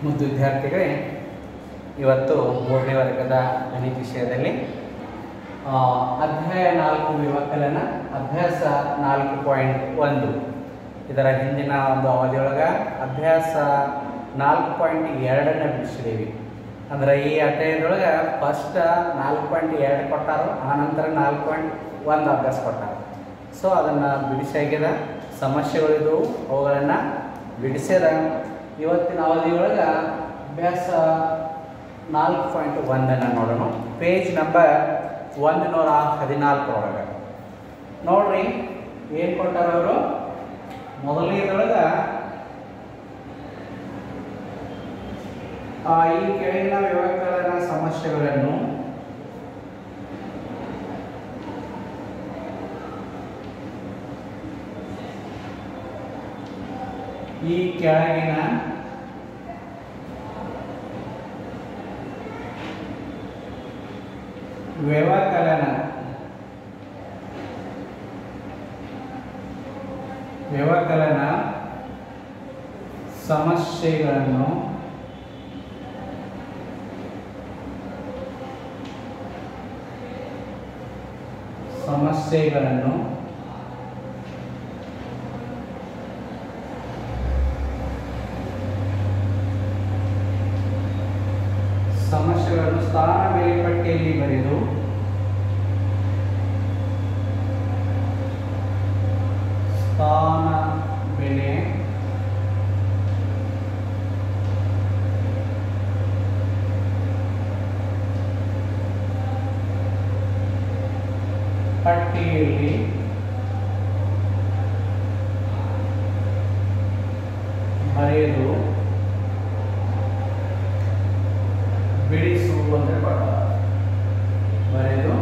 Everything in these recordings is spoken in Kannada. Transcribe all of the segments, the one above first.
ಮುದ್ದು ವಿದ್ಯಾರ್ಥಿಗಳೇ ಇವತ್ತು ಮೂರನೇ ವರ್ಗದ ಗಣಿತ ವಿಷಯದಲ್ಲಿ ಆ, ಅಧ್ಯಾಯ ನಾಲ್ಕು ವ್ಯವಕಲನ ಅಭ್ಯಾಸ ನಾಲ್ಕು ಪಾಯಿಂಟ್ ಒಂದು ಇದರ ಹಿಂದಿನ ಒಂದು ಅವಧಿಯೊಳಗೆ ಅಭ್ಯಾಸ ನಾಲ್ಕು ಪಾಯಿಂಟ್ ಎರಡನ್ನ ಬಿಡಿಸಿದ್ದೀವಿ ಅಂದ್ರೆ ಈ ಅಧ್ಯಾಯದೊಳಗೆ ಫಸ್ಟ್ ನಾಲ್ಕು ಪಾಯಿಂಟ್ ಎರಡು ಕೊಟ್ಟಾರು ಆನಂತರ ನಾಲ್ಕು ಪಾಯಿಂಟ್ ಒಂದು ಅಭ್ಯಾಸ ಕೊಟ್ಟಾರು ಸೊ ಅದನ್ನು ಬಿಡಿಸಾಗ್ಯದ ಸಮಸ್ಯೆಗಳಿದ್ದವು ಅವುಗಳನ್ನು ಬಿಡಿಸ್ಯದ ಇವತ್ತಿನ ಅವಧಿಯೊಳಗೆ ಅಭ್ಯಾಸ ನಾಲ್ಕು ಪಾಯಿಂಟ್ ಒಂದನ್ನು ನೋಡೋಣ ಪೇಜ್ ನಂಬರ್ ಒಂದು ನೂರ ಹದಿನಾಲ್ಕರೊಳಗೆ ನೋಡ್ರಿ ಏನು ಕೊಟ್ಟಾರ ಅವರು ಮೊದಲನೇದೊಳಗೆ ಆ, ಈ ಕೆಳಗಿನ ವ್ಯವಕಲನ ಸಮಸ್ಯೆಗಳನ್ನು ಈ ಕೆಳಗಿನ ವ್ಯವಕಲನ ವ್ಯವಕಲನ ಸಮಸ್ಯೆಗಳನ್ನು ಸಮಸ್ಯೆಗಳನ್ನು ಸಮಸ್ಯೆಗಳನ್ನು ಸ್ಥಾನ ಬೆಲೆ ಪಟ್ಟಿಯಲ್ಲಿ ಬರೆದು ಸ್ಥಾನ ಬೆಲೆ ಪಟ್ಟಿಯಲ್ಲಿ ಬರೆದು ಬಿಡಿಸು ಅಂದರೆ ಕೊಟ್ಟ ಬರೆದು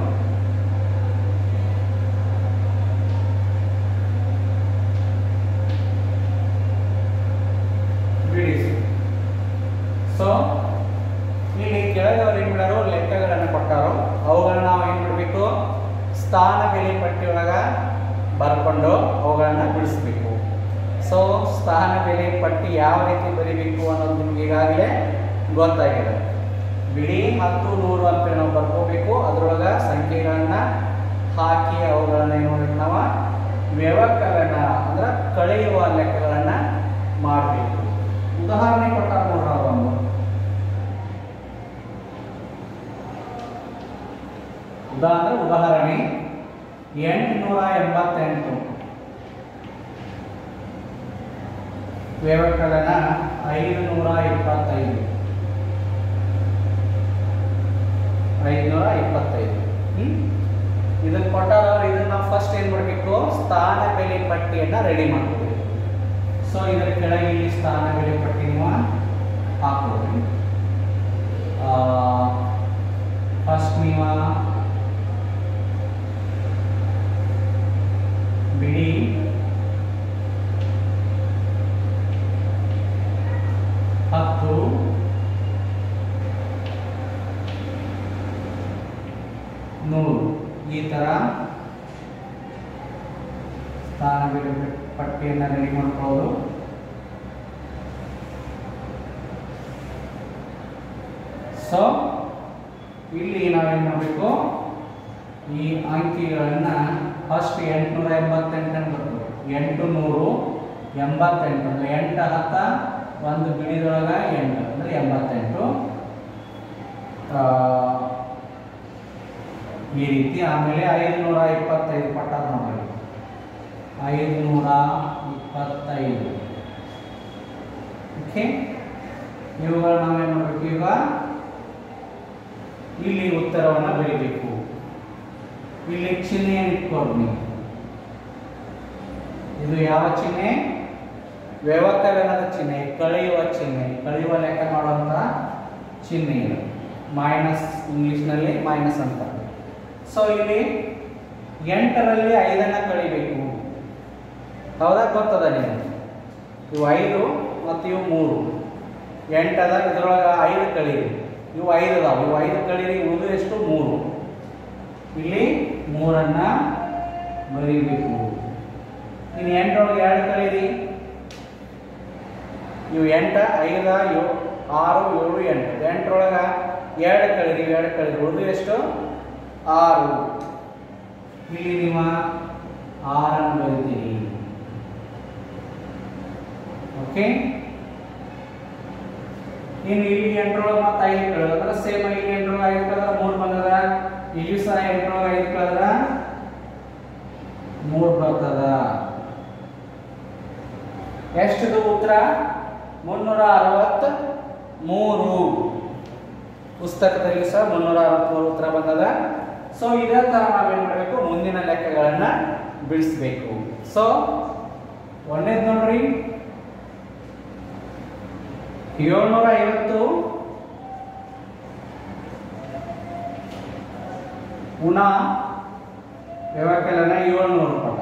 ಬಿಡಿಸು ಸೊ ಇಲ್ಲಿ ಕೆಳಗವರು ಏನು ಮಾಡ್ಯಾರೋ ಲೆಕ್ಕಗಳನ್ನು ಕೊಟ್ಟಾರೋ ಅವುಗಳನ್ನ ನಾವು ಏನು ಮಾಡಬೇಕು ಸ್ಥಾನ ಬೆಲೆ ಪಟ್ಟಿಯೊಳಗ ಬರ್ಕೊಂಡು ಅವುಗಳನ್ನ ಬಿಡಿಸ್ಬೇಕು ಸೊ ಸ್ಥಾನ ಬೆಲೆ ಪಟ್ಟಿ ಯಾವ ರೀತಿ ಬರಿಬೇಕು ಅನ್ನೋದು ನಿಮ್ಗೆ ಈಗಾಗಲೇ ಗೊತ್ತಾಗಿದೆ ಬಿಡಿ ಹತ್ತು ನೂರು ಅಂತ ನಾವು ಬರ್ಕೋಬೇಕು ಅದರೊಳಗ ಸಂಖ್ಯೆಗಳನ್ನ ಹಾಕಿ ಅವುಗಳನ್ನ ಏನು ಮಾಡ್ಬೇಕು ನಾವು ವ್ಯವಕಲನ ಅಂದ್ರೆ ಕಳೆಯುವ ಲೆಕ್ಕಗಳನ್ನ ಮಾಡಬೇಕು ಉದಾಹರಣೆ ಕೊಟ್ಟಾರ ನೋಡ್ರ ಒಂದು ಉದಾಹರಣೆ ಉದಾಹರಣೆ ಎಂಟುನೂರ ಎಂಬತ್ತೆಂಟು ವ್ಯವಕಲನ ಐದು ನೂರ ಇಪ್ಪತ್ತೈದು ಐದುನೂರ ಇಪ್ಪತ್ತೈದು ಹ್ಮ್? ಇದನ್ನ ಕೊಟ್ಟಾರವ್ರು ಇದನ್ನ ಫಸ್ಟ್ ಏನ್ ಮಾಡಬೇಕು ಸ್ಥಾನ ಬೆಲೆ ಪಟ್ಟಿಯನ್ನ ರೆಡಿ ಮಾಡ್ಕೋಬೇಕು ಸೊ ಇದರ ಕೆಳಗೆ ಇಲ್ಲಿ ಸ್ಥಾನ ಬೆಲೆ ಪಟ್ಟಿ ನೀವು ಹಾಕೋರಿ ಫಸ್ಟ್ ನೀವು ಬಿಡಿ ಹತ್ತು ನೂರು ಈ ಥರ ಸ್ಥಾನ ಬೆಲೆ ಪಟ್ಟಿಯನ್ನು ರೆಡಿ ಮಾಡ್ಕೊಳ್ಳೋದು ಸೊ ಇಲ್ಲಿ ನಾವೇನು ಮಾಡಬೇಕು ಈ ಅಂಕಿಗಳನ್ನು ಫಸ್ಟ್ ಎಂಟುನೂರ ಎಂಬತ್ತೆಂಟನ್ನು ಬರ್ಬೇಕು ಎಂಟು ನೂರು ಎಂಬತ್ತೆಂಟು ಅಂದರೆ ಎಂಟು ಹತ್ತ ಒಂದು ಬಿಡಿದೊಳಗೆ ಎಂಟು ಅಂದರೆ ಎಂಬತ್ತೆಂಟು ಆ, ಈ ರೀತಿ ಆಮೇಲೆ ಐದುನೂರ ಇಪ್ಪತ್ತೈದು ಪಟ್ಟ ನೋಡಿ ಐದುನೂರ ಇಪ್ಪತ್ತೈದು ಓಕೆ ಇವುಗಳು ನಾವೇನು ಮಾಡಬೇಕು ಈಗ ಇಲ್ಲಿ ಉತ್ತರವನ್ನು ಬರೀಬೇಕು ಇಲ್ಲಿ ಚಿಹ್ನೆಯನ್ನು ಇಟ್ಕೊಳ್ರಿ ನೀವು ಇದು ಯಾವ ಚಿಹ್ನೆ ವ್ಯವಕಲನದ ಚಿಹ್ನೆ ಕಳೆಯುವ ಚಿಹ್ನೆ ಕಳೆಯುವ ಲೆಕ್ಕ ಮಾಡುವಂತ ಚಿಹ್ನೆ ಇದು ಮೈನಸ್ ಇಂಗ್ಲಿಷ್ನಲ್ಲಿ ಮೈನಸ್ ಅಂತ ಸೊ ಇಲ್ಲಿ ಎಂಟರಲ್ಲಿ ಐದನ್ನ ಕಳಿಬೇಕು ಹೌದಾ ಗೊತ್ತದ ನಿಮಗೆ ಇವು ಐದು ಮತ್ತು ಇವು ಮೂರು ಎಂಟದ ಇದ್ರೊಳಗೆ ಐದು ಕಳೀರಿ ಇವು ಐದು ಅದಾವ ಇವು ಐದು ಕಳೀರಿ ಉಳಿದು ಎಷ್ಟು ಮೂರು ಇಲ್ಲಿ ಮೂರನ್ನ ಬರೀಬೇಕು ಇನ್ನು ಎಂಟರೊಳಗೆ ಎರಡು ಕಳೀರಿ ಇವು ಎಂಟ ಐದ ಯೋ ಆರು ಏಳು ಎಂಟು ಎಂಟರೊಳಗೆ ಎರಡು ಕಳೀರಿ ಎರಡು ಕಳೀರಿ ಉಳಿದು ಎಷ್ಟು ಆರು ಇಲ್ಲಿ ನೀವು ಆರನ್ನು ಬರೀತೀರಿ ಓಕೆ ಇನ್ನು ಇಲ್ಲಿ ಎಂಟರೊಳಗೆ ಮತ್ತೆ ಐದು ಕಳೆದ್ರೆ ಸೇಮ್ ಇಲ್ಲಿ ಎಂಟರೊಳಗೆ ಐದು ಕಳೆದ್ರೆ ಮೂರು ಬಂದದ ಇಲ್ಲಿ ಸಹ ಎಂಟರೊಳಗೆ ಐದು ಕಳೆದ್ರೆ ಮೂರು ಬರ್ತದ ಎಷ್ಟದು ಉತ್ತರ ಮುನ್ನೂರ ಅರವತ್ತ ಮೂರು ಪುಸ್ತಕದಲ್ಲಿ ಸಹ ಮುನ್ನೂರ ಅರವತ್ಮೂರು ಉತ್ತರ ಬಂದದ ಸೊ ಇದೇ ತರ ನಾವೇನ್ ಮಾಡಬೇಕು ಮುಂದಿನ ಲೆಕ್ಕಗಳನ್ನ ಬಿಡಿಸ್ಬೇಕು ಸೊ ಒಂದೇದ್ ನೋಡ್ರಿ ಏಳ್ನೂರ ಐವತ್ತು ಪುನಃ ವ್ಯವಕಲನ ಏಳ್ನೂರು ಪಟ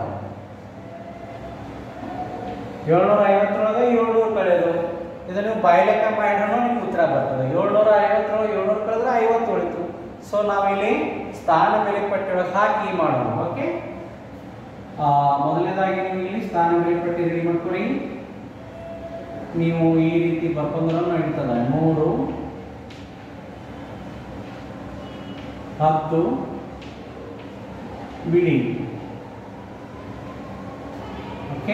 ಏಳ್ನೂರ ಐವತ್ತರೊಳಗೆ ಏಳ್ನೂರು ಕಳೆಯೋದು ಇದನ್ನು ನೀವು ಬಾಯಿ ಲೆಕ್ಕ ಮಾಡಿದ್ರೂ ನಿಮ್ಗೆ ಉತ್ತರ ಬರ್ತದೆ ಏಳ್ನೂರ ಐವತ್ತರೊಳಗೆ ಏಳ್ನೂರು ಕಳೆದ್ರೆ ಐವತ್ತು ಉಳಿತು ಸೊ ನಾವಿಲ್ಲಿ ಸ್ಥಾನ ಬೆಲೆ ಪಟ್ಟಿಯೊಳಗೆ ಹಾಕಿ ಮಾಡೋಣ ಓಕೆ ಮೊದಲನೇದಾಗಿ ನೀವು ಇಲ್ಲಿ ಸ್ಥಾನ ಬೆಲೆ ಪಟ್ಟಿ ರೆಡಿ ಮಾಡ್ಕೊಳ್ಳಿ ನೀವು ಈ ರೀತಿ ಬರ್ಕೊಂಡ್ರೂ ನಡೀತದೆ ಮೂರು ಹತ್ತು ಬಿಡಿ ಓಕೆ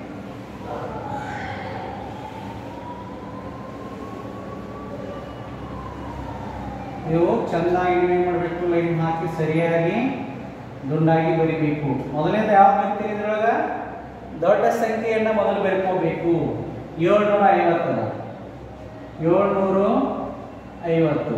ನೀವು ಚೆನ್ನಾಗಿ ಏನ್ ಮಾಡಬೇಕು ಲೈನ್ ಹಾಕಿ ಸರಿಯಾಗಿ ದುಂಡಾಗಿ ಬರಿಬೇಕು ಮೊದಲನೇದು ಯಾವ್ದು ಬರಿತೀರಿ ಇದ್ರೊಳಗ ದೊಡ್ಡ ಸಂಖ್ಯೆಯನ್ನ ಮೊದಲು ಬರ್ಕೋಬೇಕು ಏಳ್ನೂರ ಐವತ್ತರ ಏಳ್ನೂರು ಐವತ್ತು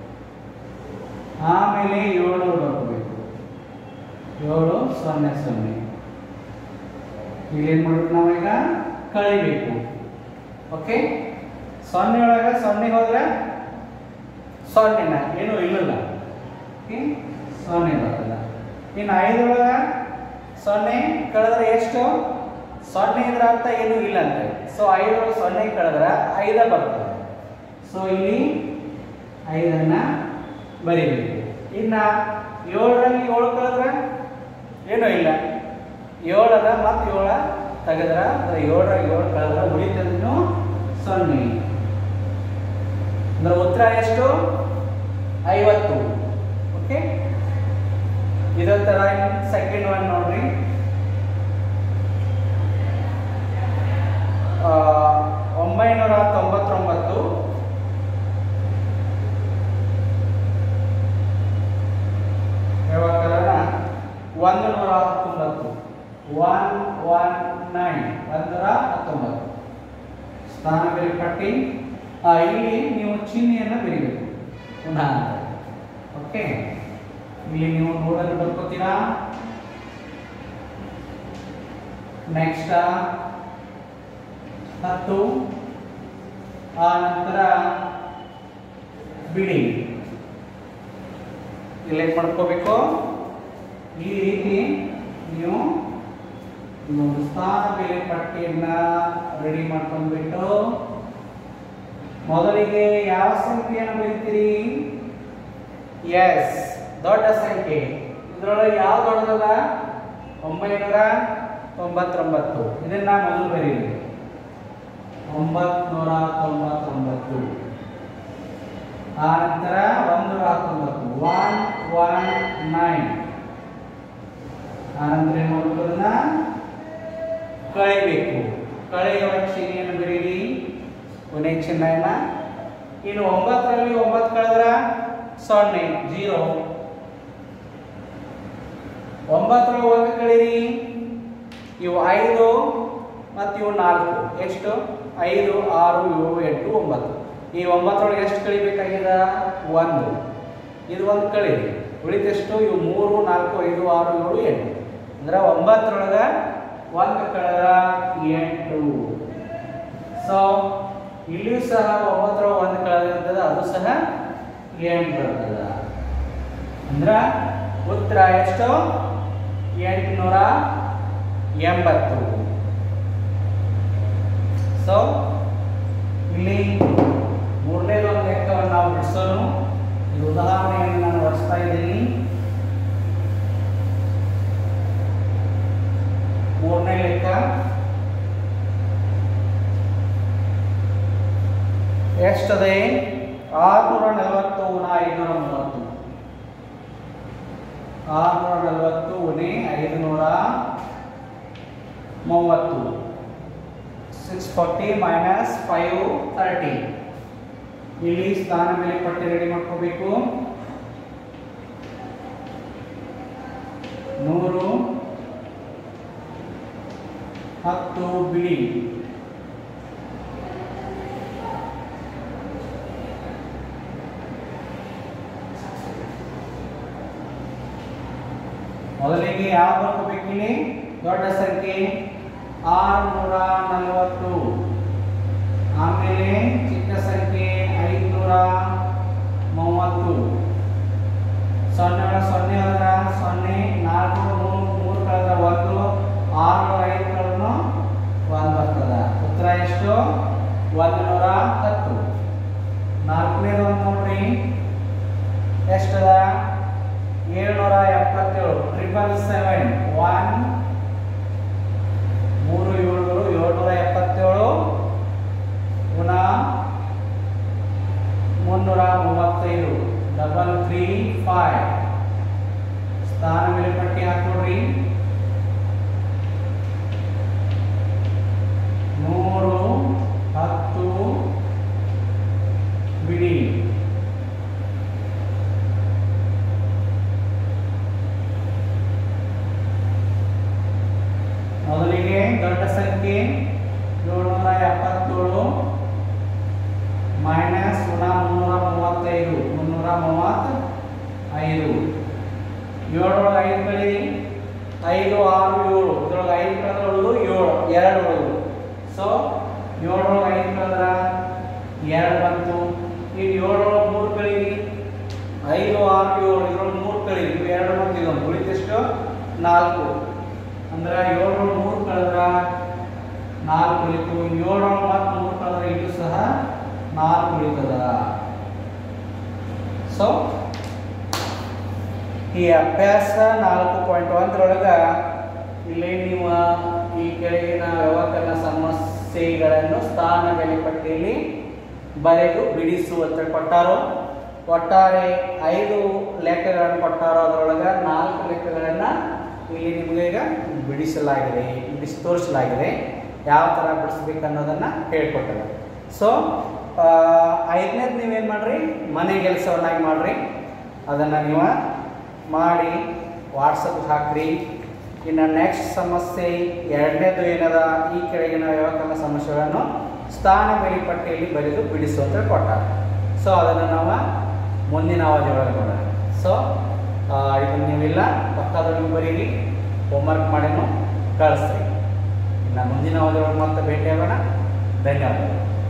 ಆಮೇಲೆ ಏಳ್ನೂರು ಬರ್ಕೋಬೇಕು ಏಳು ಸೊನ್ನೆ ಸೊನ್ನೆ ಇಲ್ಲೇನು ಮಾಡ್ಬೇಕು ನಾವೀಗ ಕಳಿಬೇಕು ಓಕೆ ಸೊನ್ನೆ ಒಳಗೆ ಸೊನ್ನೆ ಹೋದ್ರೆ ಸೊನ್ನೆನ ಏನು ಇಲ್ಲಲ್ಲ ಓಕೆ ಸೊನ್ನೆ ಬರ್ತದ ಇನ್ನು ಐದರೊಳಗ ಸೊನ್ನೆ ಕಳೆದ್ರೆ ಎಷ್ಟು ಸೊನ್ನೆ ಇದ್ರ ಅರ್ಥ ಏನು ಇಲ್ಲ ಅಂತ ಸೊ ಐದರೊಳಗೆ ಸೊನ್ನೆ ಕಳೆದ್ರೆ ಐದ ಬರ್ತದೆ ಸೊ ಇಲ್ಲಿ ಐದನ್ನ ಬರಿಬೇಕು ಇನ್ನ ಏಳರಲ್ಲಿ ಏಳು ಕಳೆದ್ರೆ ಏನೂ ಇಲ್ಲ ಏಳರ ಮತ್ತು ಏಳ ತೆಗೆದ್ರ ಅಂದ್ರೆ ಏಳರ ಏಳು ಕಳೆದ್ರೆ ಉಳಿತದನ್ನು ಸೊನ್ನೆ ಅಂದ್ರೆ ಉತ್ತರ ಎಷ್ಟು ಐವತ್ತು ಓಕೆ ಇದೇ ತರ ಸೆಕೆಂಡ್ ಒನ್ ನೋಡ್ರಿ ಆ, ಒಂಬೈನೂರ ತೊಂಬತ್ತೊಂಬತ್ತು ವ್ಯವಕಲನ ಒಂದು ನೂರ ಹತ್ತೊಂಬತ್ತು ಒನ್ ಒನ್ ನೈನ್ ಒಂದೂರ ಹತ್ತೊಂಬತ್ತು ಸ್ಥಾನ ಬೆಲೆ ಪಟ್ಟಿ ಆ, ಇಲ್ಲಿ ನೀವು ಚಿಹ್ನೆಯನ್ನು ಬರೀಬೇಕು ಪುನಃ ಓಕೆ ಇಲ್ಲಿ ನೀವು ನೋಡಲು ಬರ್ಕೋತೀರಾ ನೆಕ್ಸ್ಟ್ ಹತ್ತು ಆ ನಂತರ ಬಿಡಿ ಇಲ್ಲಿ ಏನ್ ಮಾಡ್ಕೋಬೇಕು ಈ ರೀತಿ ನೀವು ಒಂದು ಸ್ಥಾನ ಬೆಲೆ ಪಟ್ಟಿಯನ್ನ ರೆಡಿ ಮಾಡ್ಕೊಂಡ್ಬಿಟ್ಟು ಮೊದಲಿಗೆ ಯಾವ ಸಂಖ್ಯೆಯನ್ನು ಬರೀತೀರಿ ಎಸ್ ದೊಡ್ಡ ಸಂಖ್ಯೆ ಇದರೊಳಗೆ ಯಾವ ದೊಡ್ಡದದ ಒಂಬೈನೂರ ತೊಂಬತ್ತೊಂಬತ್ತು ಇದನ್ನ ಮೊದಲು ಬರೀರಿ ಒಂಬತ್ನೂರ ತೊಂಬತ್ತೊಂಬತ್ತು ಆ ನಂತರ ಒಂದೂರ ಹತ್ತೊಂಬತ್ತು ಒನ್ ಒನ್ ನೈನ್ ಆ ನಂತರ ಏನು ಮಾಡ್ಬೇಕು ಅದನ್ನ ಕಳೆಯಬೇಕು ಕಳೆಯುವ ಚಿಹ್ನೆಯನ್ನು ಬರೀರಿ ಕೊನೆ ಚಿಹ್ನೆಯನ್ನ ಇನ್ನು ಒಂಬತ್ತರಲ್ಲಿ ಒಂಬತ್ತು ಕಳೆದ್ರ ಸೊನ್ನೆ ಜೀರೋ ಒಂಬತ್ತರಲ್ಲಿ ಒಂದು ಕಳೀರಿ ಇವು ಐದು ಮತ್ತು ಇವು ನಾಲ್ಕು ಎಷ್ಟು ಐದು ಆರು ಏಳು ಎಂಟು ಒಂಬತ್ತು ಈ ಒಂಬತ್ತರೊಳಗೆ ಎಷ್ಟು ಕಳಿಬೇಕಾಗಿದೆ ಒಂದು ಇದು ಒಂದು ಕಳೀರಿ ಉಳಿದೆಷ್ಟು ಇವು ಮೂರು ನಾಲ್ಕು ಐದು ಆರು ಏಳು ಎಂಟು ಅಂದ್ರೆ ಒಂಬತ್ತರೊಳಗೆ ಒಂದು ಕಳೆದ ಎಂಟು ಸೊ ಇಲ್ಲಿಯೂ ಸಹ ಒಂಬತ್ತರೊಳಗೆ ಒಂದು ಕಳೆದಿರ್ತದೆ ಅದು ಸಹ ಎಂಟು ಬರ್ತದೆ ಅಂದ್ರೆ ಉತ್ತರ ಎಷ್ಟು ಎಂಟುನೂರ ಎಂಬತ್ತು ಸೊ ಇಲ್ಲಿ ಮೂರನೇದು ಒಂದು ಲೆಕ್ಕವನ್ನು ನಾವು ಬಿಡಿಸೋಣ ಈ ಉದಾಹರಣೆಯನ್ನು ನಾನು ಹೊರಿಸ್ತಾ ಇದ್ದೀನಿ ಮೂರನೇ ಲೆಕ್ಕ ಎಷ್ಟದೆ ಆರುನೂರ ನಲವತ್ತು ಉಣ ಐದುನೂರ ಮೂವತ್ತು ಆರುನೂರ ನಲವತ್ತು ಉಣೆ ಐದುನೂರ ಮೂವತ್ತು six forty minus five thirty ಇಲ್ಲಿ ಸ್ಥಾನ ಬೆಲೆ ಪಟ್ಟಿ ರೆಡಿ ಮಾಡ್ಕೋಬೇಕು ನೂರು ಹತ್ತು ಬಿಡಿ ಮೊದಲಿಗೆ ಯಾವ ಬರ್ಕೋಬೇಕಿಲ್ಲಿ ದೊಡ್ಡ ಸಂಖ್ಯೆ ಆರುನೂರ ನಲವತ್ತು ಆಮೇಲೆ ಚಿಕ್ಕ ಸಂಖ್ಯೆ ಐದುನೂರ ಮೂವತ್ತು ಸೊನ್ನೆ ಒಳಗೆ ಸೊನ್ನೆ ಹೋದ್ರ ಸೊನ್ನೆ ನಾಲ್ಕು ಮೂರು ಮೂರು ಕಳೆದ ಒಂದು ಆರು ಐದು ಕಳೆದ್ನು ಒಂದು ಬರ್ತದ ಉತ್ತರ ಎಷ್ಟು ಒಂದು ನೂರ ಹತ್ತು ನಾಲ್ಕನೇದು ಒಂದು ನೋಡ್ರಿ ಎಷ್ಟದ ಏಳ್ನೂರ ಎಪ್ಪತ್ತೇಳು ಟ್ರಿಪಲ್ ಸೆವೆನ್ ಒನ್ ಮೂರು ಏಳುಗಳು ಏಳ್ನೂರ ಎಪ್ಪತ್ತೇಳು ಪುನಃ ಮುನ್ನೂರ ಮೂವತ್ತೈದು ಡಬಲ್ ತ್ರೀ ಫೈವ್ ಸ್ಥಾನ ಮೇಲೆ ಪಟ್ಟಿ ಹಾಕೊಡ್ರಿ ನೂರು ಹತ್ತು ಬಿಡಿ ಮೊದಲಿಗೆ ದೊಡ್ಡ ಸಂಖ್ಯೆ ಏಳ್ನೂರ ಎಪ್ಪತ್ತೇಳು ಮೈನಸ್ ಪುನಃ ಮುನ್ನೂರ ಮೂವತ್ತೈದು ಮುನ್ನೂರ ಮೂವತ್ತ ಐದು ಏಳರೊಳಗೆ ಐದು ಕಳಿ ಐದು ಆರು ಏಳು ಇದ್ರೊಳಗೆ ಐದು ಕಳೆದ್ರೆ ಉಳಿದು ಏಳು ಎರಡು ಉಳಿದು ಸೊ ಏಳರೊಳಗೆ ಐದು ಕಳೆದ್ರ ಎರಡು ಬಂತು ಈಗ ಏಳರೊಳಗೆ ಮೂರು ಕಳೀರಿ ಐದು ಆರು ಏಳು ಇದ್ರೊಳಗೆ ಮೂರು ಕಳೀರಿ ಇವು ಎರಡು ಬಂತು ಇದೊಂದು ಉಳಿದೆಷ್ಟು ನಾಲ್ಕು ಅಂದ್ರೆ ಏಳರೊಳಗೆ ಮೂರು ಕಳೆದ್ರ ನಾಲ್ಕು ಉಳಿತು ಏಳರೊಳಗೆ ಮತ್ತೆ ಮೂರು ಕಳೆದ್ರೆ ಇದು ಸಹ ನಾಲ್ಕು ಉಳಿತದ ಸೊ ಈ ಅಭ್ಯಾಸ ನಾಲ್ಕು ಪಾಯಿಂಟ್ ಒಂದರೊಳಗೆ ಇಲ್ಲಿ ನೀವು ಈ ಕೆಳಗಿನ ವ್ಯವಕಲನ ಸಮಸ್ಯೆಗಳನ್ನು ಸ್ಥಾನ ಬೆಲೆ ಪಟ್ಟಿಯಲ್ಲಿ ಬರೆದು ಬಿಡಿಸು ಅಂತ ಕೊಟ್ಟಾರೋ ಒಟ್ಟಾರೆ ಐದು ಲೆಕ್ಕಗಳನ್ನು ಕೊಟ್ಟಾರೋ ಅದರೊಳಗೆ ನಾಲ್ಕು ಲೆಕ್ಕಗಳನ್ನು ಇಲ್ಲಿ ನಿಮಗೆ ಈಗ ಬಿಡಿಸಲಾಗಿದೆ ಬಿಡಿಸಿ ತೋರಿಸಲಾಗಿದೆ ಯಾವ ಥರ ಬಿಡಿಸ್ಬೇಕು ಅನ್ನೋದನ್ನು ಹೇಳ್ಕೊಟ್ಟಿದೆ ಸೊ ಐದನೇದು ನೀವೇನು ಮಾಡಿರಿ ಮನೆ ಕೆಲಸವನ್ನಾಗಿ ಮಾಡಿರಿ ಅದನ್ನು ನೀವು ಮಾಡಿ ವಾಟ್ಸಪ್ ಹಾಕ್ರಿ ಇನ್ನು ನೆಕ್ಸ್ಟ್ ಸಮಸ್ಯೆ ಎರಡನೇದು ಏನದ ಈ ಕೆಳಗಿನ ವ್ಯವಕಲನ ಸಮಸ್ಯೆಗಳನ್ನು ಸ್ಥಾನ ಬೆಲೆ ಪಟ್ಟಿಯಲ್ಲಿ ಬರೆದು ಬಿಡಿಸು ಅಂತ ಕೊಟ್ಟಾರೆ ಸೊ ಅದನ್ನು ನಾವು ಮುಂದಿನ ಅವಧಿ ಒಳಗೆ ನೋಡೋಣ ಸೊ ಇದನ್ನು ನೀವೆಲ್ಲ ಪಕ್ಕದಲ್ಲಿ ಬರೀರಿ ಹೋಮ್ವರ್ಕ್ ಮಾಡಿನೂ ಕಳಿಸ್ರಿ ಇನ್ನು ಮುಂದಿನ ಅವಧಿ ಒಳಗೆ ಮತ್ತೆ ಭೇಟಿಯಾಗೋಣ ಧನ್ಯವಾದಗಳು